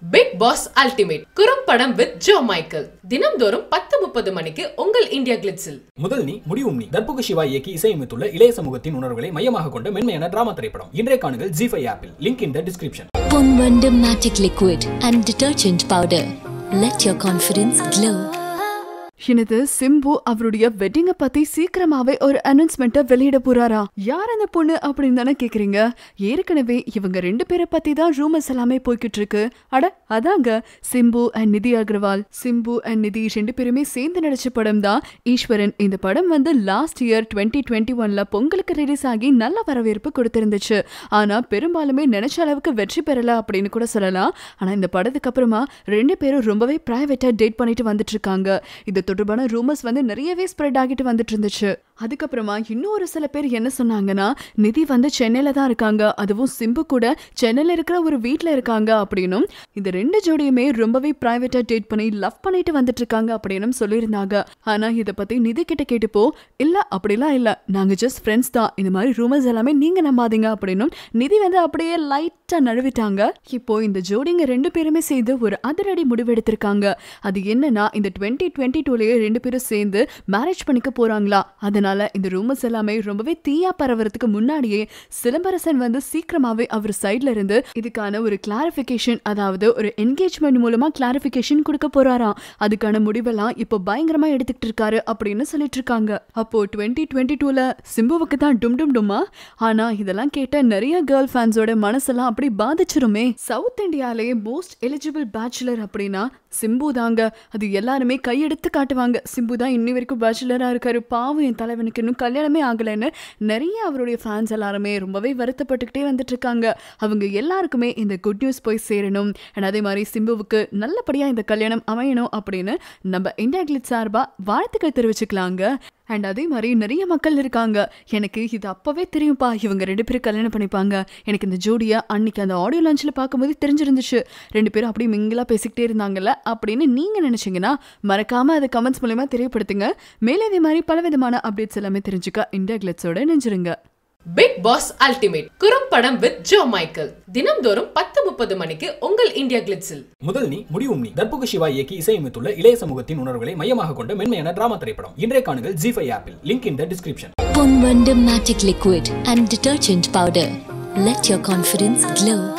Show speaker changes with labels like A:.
A: Big Boss Ultimate குறும்படம் with Joe Michael தினம்தோறும் பத்து முப்பது மணிக்கு உங்கள் இந்தியா கிளிட்ஸில்
B: முதல் நீ முடிவும் நீ தர்புக சிவா இயக்கி இசையமைத்துள்ள இளைய சமூகத்தின் உணர்வுகளை மையமாக கொண்ட மென்மையான டிராமா திரைப்படம் இன்றைய காணுங்கள் ஜி ஃபைவ் ஆப்பில் link in the description
C: Ponvanda Matic Liquid and Detergent Powder. Let your confidence glow.
D: எனது சிம்பு அவருடைய வெட்டிங்க பத்தி சீக்கிரமாவே ஒரு அனௌன்ஸ்மெண்ட்டை வெளியிட போறாரா யார் அந்த பொண்ணு அப்படின்னு தானே கேக்குறீங்க ஏற்கனவே இவங்க ரெண்டு பேரை பத்தி தான் ரூமர்ஸ் எல்லாமே போய்கிட்டு இருக்கு அட அதாங்க சிம்பு அண்ட் நிதி அகர்வால் சிம்பு அண்ட் நிதி ரெண்டு பேருமே சேர்ந்து நடிச்ச படம் தான் ஈஸ்வரன் இந்த படம் வந்து லாஸ்ட் இயர் டுவெண்ட்டி டுவெண்ட்டி ஒன்ல பொங்கலுக்கு ரிலீஸ் ஆகி நல்ல வரவேற்பு கொடுத்திருந்துச்சு ஆனா பெரும்பாலுமே நினைச்ச அளவுக்கு வெற்றி பெறல அப்படின்னு கூட சொல்லலாம் ஆனா இந்த படத்துக்கு அப்புறமா ரெண்டு பேரும் ரொம்பவே பிரைவேட்டா டேட் பண்ணிட்டு வந்துட்டு இருக்காங்க இது தொடர்பான ரூமர்ஸ் வந்து நிறையவே ஸ்ப்ரெட் ஆகிட்டு வந்துட்டு இருந்துச்சு அதுக்கப்புறமா இன்னொரு சில பேர் என்ன சொன்னாங்கன்னா நிதி வந்து சென்னையில தான் இருக்காங்க அதுவும் சிம்பு கூட சென்னையில இருக்கிற ஒரு வீட்ல இருக்காங்க அப்படின்னும் இந்த ரெண்டு ஜோடியுமே ரொம்பவே பிரைவேட்டா டேட் பண்ணி லவ் பண்ணிட்டு வந்துட்டு இருக்காங்க அப்படின்னு சொல்லியிருந்தாங்க ஆனா இத பத்தி நிதி கிட்ட கேட்டுப்போ இல்ல அப்படிலாம் இல்ல நாங்க ஜஸ்ட் ஃப்ரெண்ட்ஸ் தான் இந்த மாதிரி ரூமர்ஸ் எல்லாமே நீங்க நம்பாதீங்க அப்படின்னும் நிதி வந்து அப்படியே லைட்டா நழுவிட்டாங்க இப்போ இந்த ஜோடிங்க ரெண்டு பேருமே சேர்ந்து ஒரு அதிரடி முடிவு எடுத்திருக்காங்க அது என்னன்னா இந்த டுவெண்ட்டி டுவெண்ட்டி டூலயே ரெண்டு பேரும் சேர்ந்து மேரேஜ் பண்ணிக்க போறாங்களா அதனால இந்த ரூமர்ஸ் எல்லாமே ரொம்பவே தீயா பரவறதுக்கு முன்னாடியே சிலம்பரசன் வந்து சீக்கிரமாவே அவர் சைட்ல இருந்து இதுக்கான ஒரு கிளாரிபிகேஷன் அதாவது ஒரு என்கேஜ்மெண்ட் மூலமா கிளாரிபிகேஷன் கொடுக்க போறாராம் அதுக்கான முடிவெல்லாம் இப்போ பயங்கரமா எடுத்துக்கிட்டு இருக்காரு அப்படின்னு சொல்லிட்டு இருக்காங்க அப்போ டுவெண்ட்டி டுவெண்ட்டி டூல சிம்புவுக்கு தான் டும் டும் டுமா ஆனா இதெல்லாம் கேட்ட நிறைய கேர்ள் ஃபேன்ஸோட மனசெல்லாம் அப்படி பாதிச்சிருமே சவுத் இந்தியாலேயே மோஸ்ட் எலிஜிபிள் பேச்சுலர் அப்படின்னா சிம்பு தாங்க அது எல்லாருமே கையெடுத்து காட்டுவாங்க சிம்பு தான் இன்னி வரைக்கும் பேச்சுலரா இருக்காரு பாவம் என் தலைவனுக்கு இன்னும் கல்யாணமே ஆகலைன்னு நிறைய அவருடைய ஃபேன்ஸ் எல்லாருமே ரொம்பவே வருத்தப்பட்டுக்கிட்டே வந்துட்டு இருக்காங்க அவங்க எல்லாருக்குமே இந்த குட் நியூஸ் போய் சேரணும் and அதே மாதிரி சிம்புவுக்கு நல்லபடியா இந்த கல்யாணம் அமையணும் அப்படின்னு நம்ம இந்தியா கிளிட் சார்பா வாழ்த்துக்கள் தெரிவிச்சுக்கலாங்க அண்ட் அதே மாதிரி நிறைய மக்கள் இருக்காங்க எனக்கு இது அப்பவே தெரியும்ப்பா இவங்க ரெண்டு பேரும் கல்யாணம் பண்ணிப்பாங்க எனக்கு இந்த ஜோடியை அன்னைக்கு அந்த ஆடியோ லான்ச்சில் பார்க்கும்போது தெரிஞ்சிருந்துச்சு ரெண்டு பேரும் அப்படியே மிங்கிலா பேசிக்கிட்டே இருந்தாங்கல்ல அப்படின்னு நீங்க நினைச்சீங்கன்னா மறக்காம அதை கமெண்ட்ஸ் மூலயமா தெரியப்படுத்துங்க மேலே இதே மாதிரி பல விதமான அப்டேட்ஸ் எல்லாமே தெரிஞ்சுக்க இந்தியா கிளிட்ஸோட நெஞ்சிருங்க
A: பிக் பாஸ் அல்டிமேட் குறும்படம் வித் ஜோ மைக்கேல் தினம்தோறும் பத்து முப்பது மணிக்கு உங்கள் இந்தியா கிளிட்ஸில்
B: முதல் நீ முடிவும் நீ தர்புக சிவா இயக்கி இசையமைத்துள்ள இளைய சமூகத்தின் உணர்வுகளை மையமாக கொண்ட மென்மையான டிராமா திரைப்படம் இன்றைய காணுங்கள் ஜி ஃபைவ் ஆப்பில் link in the description
C: Ponvanda Matic Liquid and Detergent Powder. Let your confidence glow.